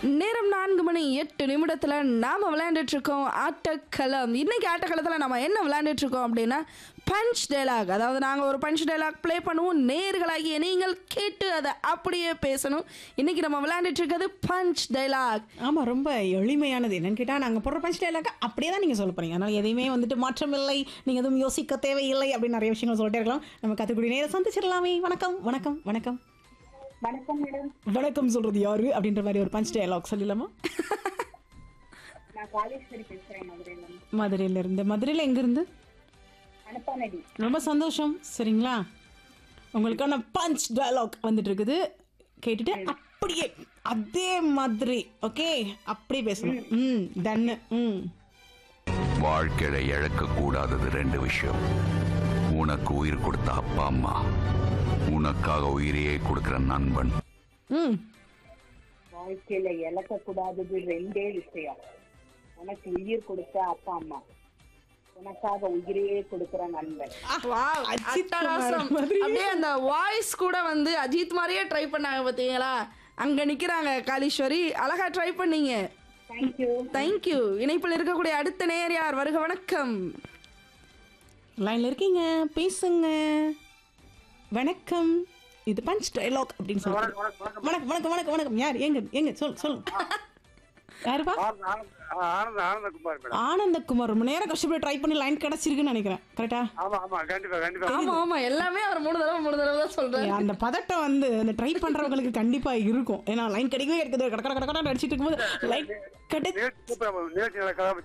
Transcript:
நேரம் நான்கு மணி எட்டு நிமிடத்தில் நாம் விளையாண்டுட்டு இருக்கோம் ஆட்டக்களம் இன்னைக்கு ஆட்டக்களத்தில் நம்ம என்ன விளையாண்டுட்டு இருக்கோம் அப்படின்னா பஞ்ச் டைலாக் அதாவது நாங்கள் ஒரு பஞ்ச் டைலாக் ப்ளே பண்ணுவோம் நேர்களாகிய நீங்கள் கேட்டு அதை அப்படியே பேசணும் இன்னைக்கு நம்ம விளையாண்டுட்டு இருக்கிறது பஞ்ச் டைலாக் ஆமா ரொம்ப எளிமையானது என்னன்னு கேட்டா நாங்க போடுற பஞ்ச் டைலாக அப்படியே தான் நீங்க சொல்ல போறீங்க அதனால எதையுமே வந்துட்டு மாற்றம் இல்லை நீங்க எதுவும் யோசிக்க தேவையில்லை அப்படின்னு நிறைய விஷயங்கள் சொல்லிட்டே இருக்கலாம் நம்ம கத்துக்கூடிய நேரம் சந்திச்சிடலாமே வணக்கம் வணக்கம் வணக்கம் வணக்கம் மேடம் வணக்கம் சொல்றது யாரு அப்படின்ற மாதிரி ஒரு பஞ்ச் டைலாக் சொல்லிடலாமா நான் காலேஸ்வரி பேசுறேன் மதுரையில இருந்து. மதுரையில இருந்து மதுரையில எங்க இருந்து அனுப்பானடி ரொம்ப சந்தோஷம் சரிங்களா உங்களுக்கான பஞ்ச் டயலாக் வந்துட்டு இருக்குது கேட்டுட்டு அப்படியே அதே மாதிரி ஓகே அப்படியே பேசணும் ம் டன்னு ம் வாழ்க்கையில இழக்க கூடாதது ரெண்டு விஷயம் உனக்கு உயிர் கொடுத்த அப்பா அம்மா உனக்காக உயிரையே கொடுக்கிற நண்பன் ம் வாழ்க்கையில இழக்க கூடாதது ரெண்டே விஷயம் உனக்கு உயிர் கொடுத்த அப்பா அம்மா உனக்காக உயிரையே கொடுக்கிற நண்பன் வாவ் அஜித் அட்டகாசம். குமார் மாதிரி. அப்படியே அந்த வாய்ஸ் கூட வந்து அஜித் மாதிரியே ட்ரை பண்ணாங்க பார்த்தீங்களா அங்க நிக்கிறாங்க காளீஸ்வரி அழகா ட்ரை பண்ணீங்க தேங்க்யூ தேங்க்யூ இணைப்பில் இருக்கக்கூடிய அடுத்த நேர் யார் வருக வணக்கம் லைன்ல இருக்கீங்க பேசுங்க வணக்கம் இது பஞ்ச் டயலாக் அப்படின்னு சொல்லுங்க வணக்கம் வணக்கம் வணக்கம் வணக்கம் யார் எங்க எங்க சொல் சொல்லுங்க யாருப்பா ஆனந்த் ஆனந்த் ஆனந்தகுமார் மேடம் ஆனந்தகுமார் ரொம்ப நேரம் கஷ்டப்பட்டு ட்ரை பண்ணி லைன் கிடைச்சிருக்குன்னு நினைக்கிறேன் கரெக்டா ஆமா ஆமா கண்டிப்பா கண்டிப்பா ஆமா ஆமா எல்லாமே அவர் மூணு தடவை மூணு தடவை தான் சொல்றாரு அந்த பதட்டம் வந்து அந்த ட்ரை பண்றவங்களுக்கு கண்டிப்பா இருக்கும் ஏன்னா லைன் கிடைக்கவே இருக்குது கட கட கட கட அடிச்சிட்டு இருக்கும்போது லைன் கிடை நிகழ்ச்சி நிகழ்ச்சி நடக்காம